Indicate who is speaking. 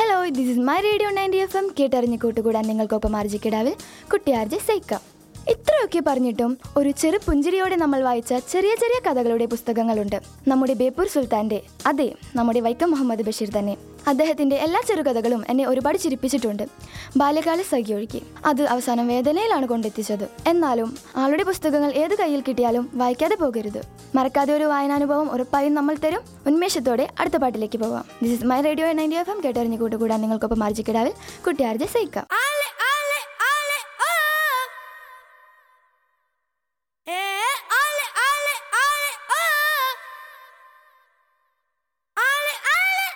Speaker 1: hello this is my radio ninety F M കേട്ടറിഞ്ഞ് കൂട്ടുകൂടാൻ നിങ്ങൾക്കൊപ്പം ആർജിക്കിടാവിൽ കുട്ടിയാർജി സൈക്ക ഇത്രയൊക്കെ പറഞ്ഞിട്ടും ഒരു ചെറു പുഞ്ചിരിയോടെ നമ്മൾ വായിച്ച ചെറിയ ചെറിയ കഥകളുടെ പുസ്തകങ്ങളുണ്ട് നമ്മുടെ ബേപ്പൂർ സുൽത്താൻ്റെ അതെ നമ്മുടെ വൈക്കം മുഹമ്മദ് ബഷീർ തന്നെ അദ്ദേഹത്തിൻ്റെ എല്ലാ ചെറുകഥകളും എന്നെ ഒരുപാട് ചിരിപ്പിച്ചിട്ടുണ്ട് ബാല്യകാല സഖി ഒഴുക്കി അത് അവസാനം വേദനയിലാണ് കൊണ്ടെത്തിച്ചത് എന്നാലും ആളുടെ പുസ്തകങ്ങൾ ഏത് കയ്യിൽ കിട്ടിയാലും വായിക്കാതെ പോകരുത് മറക്കാതെ ഒരു വായനാനുഭവം ഉറപ്പായും നമ്മൾ തരും ഉന്മേഷത്തോടെ അടുത്ത പാട്ടിലേക്ക് പോവാം this is my radio ninety F M കേട്ടറിഞ്ഞ് കൂട്ടുകൂടാൻ നിങ്ങൾക്കൊപ്പം ആർജിക്കിടാവിൽ കുട്ടിയാർജ സൈക്ക